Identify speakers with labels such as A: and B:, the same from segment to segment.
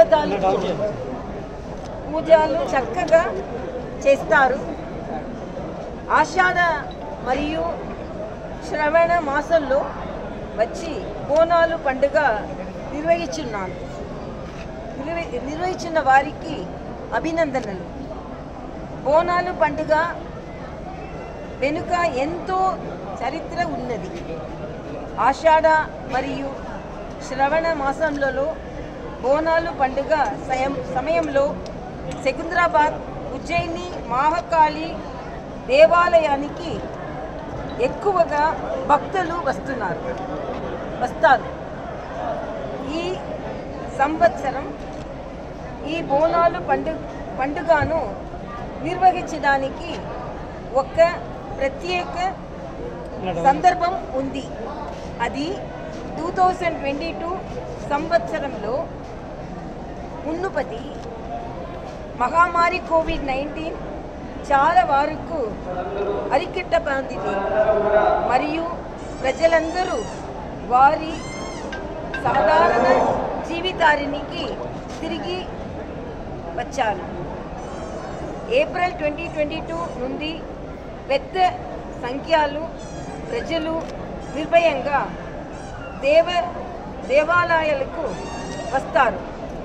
A: దేవతలు పూజలు చక్కగా చేస్తారు ఆషాఢ మరియు శ్రవణ మాసంలో వచ్చి బోనాలు పండుగ నిర్వహించున్నాను నిర్వ- నిర్వహించిన వారికి అభినందనలు బోనాలు పండుగ వెనుక ఎంతో చరిత్ర ఉన్నది ఆషాఢ మరియు శ్రవణ మాసంలో బోనాలు పండుగ సయం సమయంలో సికింద్రాబాద్ ఉజ్జయిని మహాకాళి దేవాలయానికి ఎక్కువగా భక్తులు వస్తున్నారు వస్తారు ఈ సంవత్సరం ఈ బోనాలు పండుగ పండుగను నిర్వహించడానికి ఒక ప్రత్యేక సందర్భం ఉంది అది టూ థౌజండ్ ట్వంటీ టూ సంవత్సరంలో మున్నుపతి మహామారి కోవిడ్ నైన్టీన్ చాలా వరకు అరికట్టబడింది మరియు ప్రజలందరూ వారి సాధారణ జీవితానికి తిరిగి వచ్చారు ఏప్రిల్ ట్వంటీ ట్వంటీ టూ నుండి పెద్ద సంఖ్యలో ప్రజలు నిర్భయంగా దేవ దేవాలయాలకు వస్తారు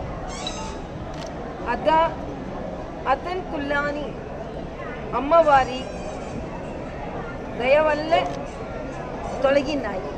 A: అద అతన్ కుల్లాని అమ్మవారి దయ వల్ల తొలగినాయి